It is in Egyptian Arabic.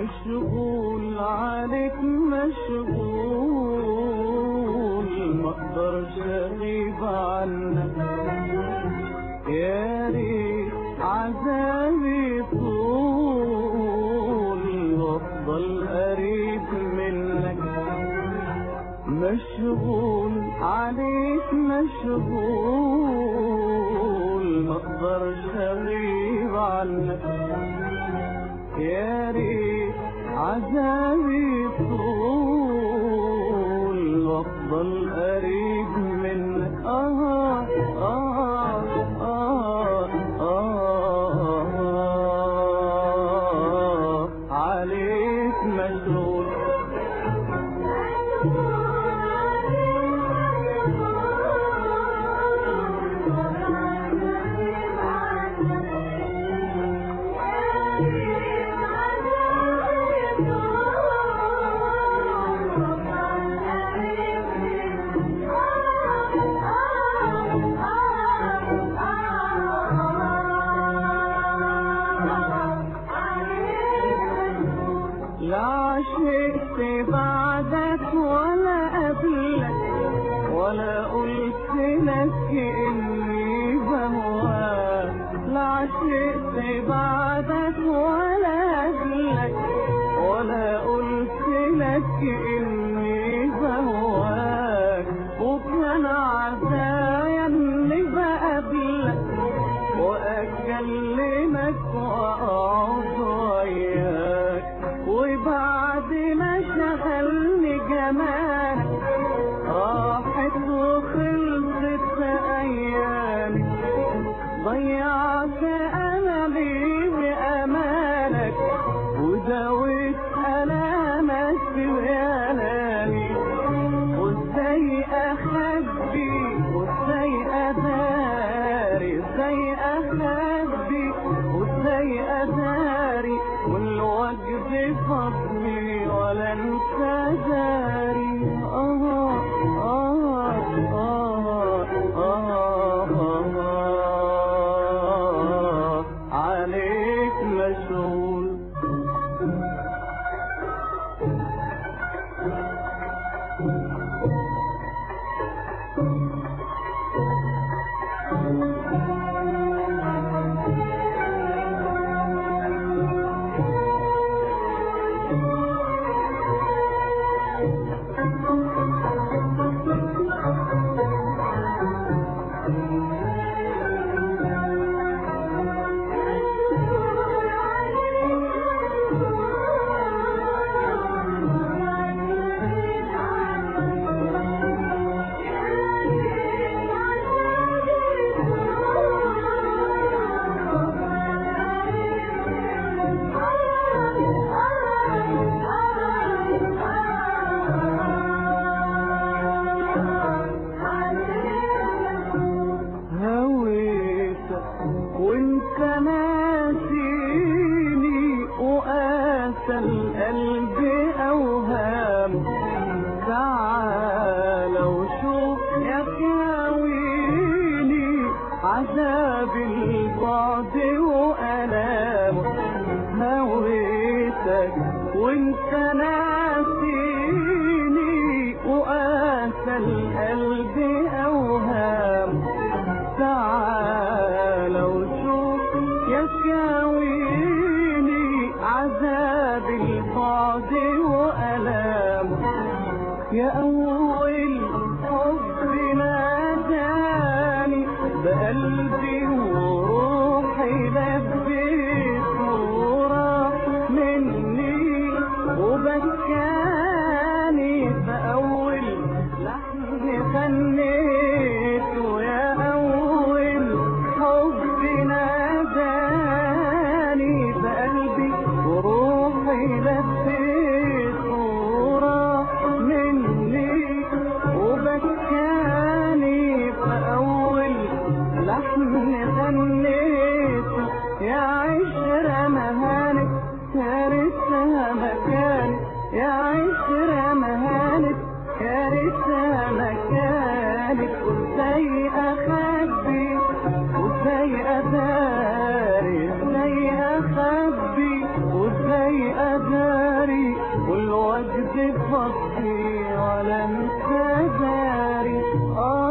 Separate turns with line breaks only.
مشغول عليك مشغول ما اقدرش اغيب عنك يا ريت عذابي طول وافضل قريب منك مشغول عليك مشغول ما اقدرش اغيب عنك يا ريت عذابي طول وافضل قريب منك آه آه آه آه آه عليك مشغول لا عشقت بعدك ولا قبلك ولا قلت لك اني بهواك لا عشقت بعدك ولا قبلك ولا قلت لك اني بهواك وكان عزايا اني بقابلك واكلمك واقعد وياك وبعد ما شغلني جمالك راحت وخلصت ايامي ضيعت املي بامالك وداويت الامك بيالاني وازاي اخبي وازاي اداري ازاي اخبي وازاي اداري والوجد فضلي ولا انسى داري آه آه آه آه آه عليك مشغول هويتك وانت ناسيني وقاسى القلب اوهام تعال وشوف يا كاويني عذاب البعد وألامه هويتك وانت ناسيني وقاسى القلب اوهام تعال وشوف يا كاويني عذاب البعد وألام يا أول حب ناداني بقلبي وروحي لبيت وراح مني وبكاني بأول لحن غنيته يا أول حب ناداني بقلبي وروحي لبيت وراح مني وبكاني بأول لحن غنيته يا عشرة مهانك يا ريتها مكان يا عشرة مهانك يا ريتها مكانك وازاي اخبي وازاي اداري ازاي اخبي وازاي اداري واكذب فضي ولا انت داري اه